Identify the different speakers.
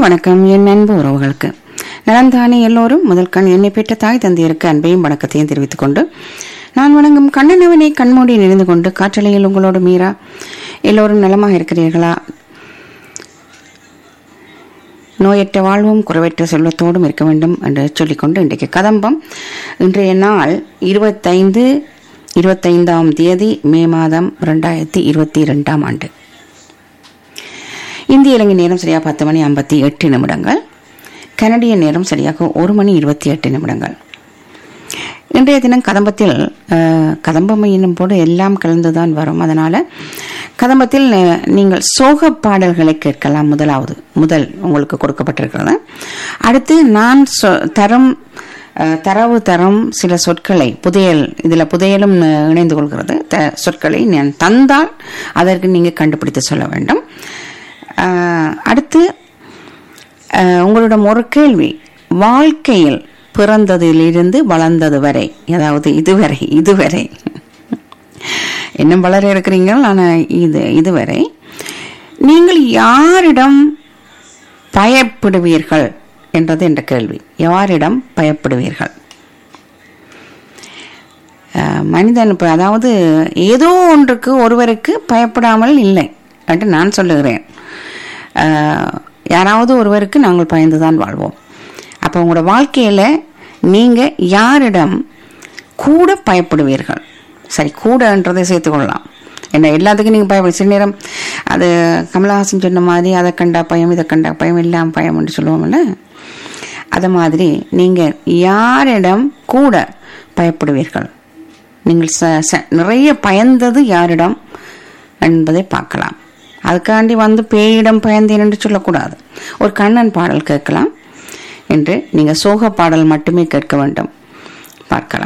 Speaker 1: வணக்கம் என் அன்பு உறவுகளுக்கு நலந்தானே எல்லோரும் முதல் கண் என்னை பெற்ற தாய் தந்தையருக்கு அன்பையும் வணக்கத்தையும் தெரிவித்துக் கொண்டு நான் வணங்கும் கண்ணனவனை கண்மூடி நினைந்து கொண்டு காற்றலையில் உங்களோடு மீரா எல்லோரும் நலமாக இருக்கிறீர்களா நோயற்ற வாழ்வும் குறைவற்ற செல்வத்தோடும் இருக்க வேண்டும் என்று சொல்லிக்கொண்டு இன்றைக்கு கதம்பம் இன்றைய நாள் இருபத்தைந்து இருபத்தைந்தாம் தேதி மே மாதம் ரெண்டாயிரத்தி இருபத்தி ரெண்டாம் ஆண்டு இந்திய இலங்கை நேரம் சரியாக பத்து மணி ஐம்பத்தி எட்டு நிமிடங்கள் கனடிய நேரம் சரியாக ஒரு மணி இருபத்தி எட்டு நிமிடங்கள் இன்றைய தினம் கதம்பத்தில் அஹ், கதம்பம் என்னும் போது எல்லாம் கலந்துதான் வரும் அதனால கதம்பத்தில் அஹ், நீங்கள் சோக பாடல்களை கேட்கலாம் முதலாவது முதல் உங்களுக்கு கொடுக்கப்பட்டிருக்கிறது அடுத்து நான் சொ- தரும் அஹ், தரவு தரும் சில சொற்களை புதையல் இதில் புதையலும் அஹ், இணைந்து கொள்கிறது த சொற்களை நான் தந்தால் அதற்கு நீங்கள் கண்டுபிடித்து சொல்ல வேண்டும் அஹ், அடுத்து அஹ், உங்களிடம் ஒரு கேள்வி வாழ்க்கையில் பிறந்ததிலிருந்து வளர்ந்தது வரை அதாவது இதுவரை இதுவரை இன்னும் வளர இருக்கிறீங்க ஆனால் இது இதுவரை நீங்கள் யாரிடம் பயப்படுவீர்கள் என்றது என்ற கேள்வி யாரிடம் பயப்படுவீர்கள் அஹ், மனிதன் இப்போ அதாவது ஏதோ ஒன்றுக்கு ஒருவருக்கு பயப்படாமல் இல்லை என்று நான் சொல்லுகிறேன் அஹ், யாராவது ஒருவருக்கு நாங்கள் பயந்துதான் வாழ்வோம் அப்போ உங்களோட வாழ்க்கையில் நீங்கள் யாரிடம் கூட பயப்படுவீர்கள் சரி கூடன்றதை சேர்த்துக்கொள்ளலாம் என்ன எல்லாத்துக்கும் நீங்கள் பயப்பட சில நேரம் அது கமலஹாசன் சொன்ன மாதிரி அதை கண்டா பயம் இதை கண்டா பயம் இல்லாம பயம்னு சொல்லுவோம்ல அது மாதிரி நீங்கள் யாரிடம் கூட பயப்படுவீர்கள் நீங்கள் ச ச- நிறைய பயந்தது யாரிடம் என்பதை பார்க்கலாம் அதுக்காண்டி வந்து பேயிடம் பயந்தேன் என்று சொல்லக்கூடாது ஒரு கண்ணன் பாடல் கேட்கலாம் என்று நீங்கள் சோக பாடல் மட்டுமே கேட்க வேண்டும் பார்க்கலாம்